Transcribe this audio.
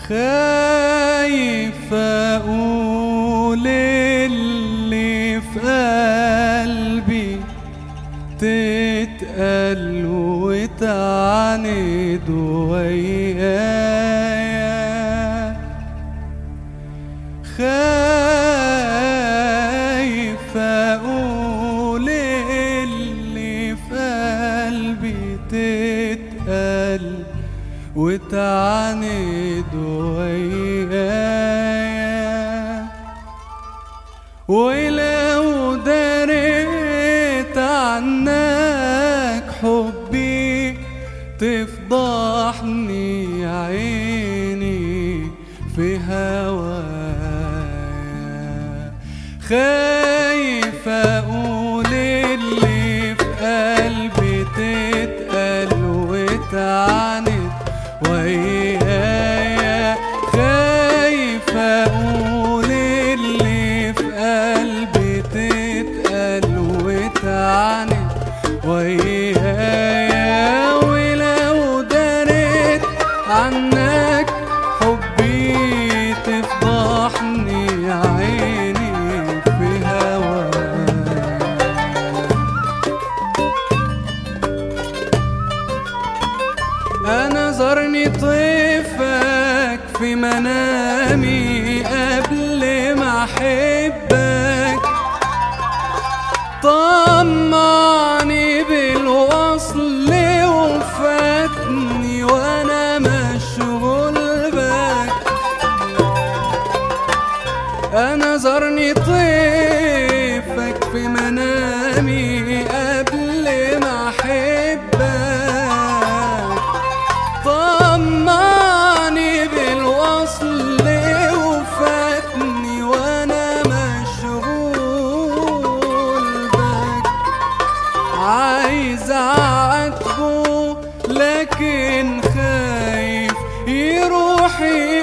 خايف اقول اللي في قلبي تتقل وتعاند ويايا خايف اقول اللي في قلبي تتقل وتعاند ويايا ولو دريت عنك حبي تفضحني عيني في هوايا خايف اقول اللي في قلبي تتقل وتعاند ويايا خايف اقول اللي في قلبي تتقل وتعاند ويايا ولو دريت عنك حبي تفضحني عيني في هواك انا زرني طيفك في منامي قبل ما احبك طمعني بالوصل وفاتني وانا مشغول بك انا زرني طيفك في منامي قبل ما احبك طمعني بالوصل وفاتني وانا مشغول بك عايز اعاتبه لكن خايف يروح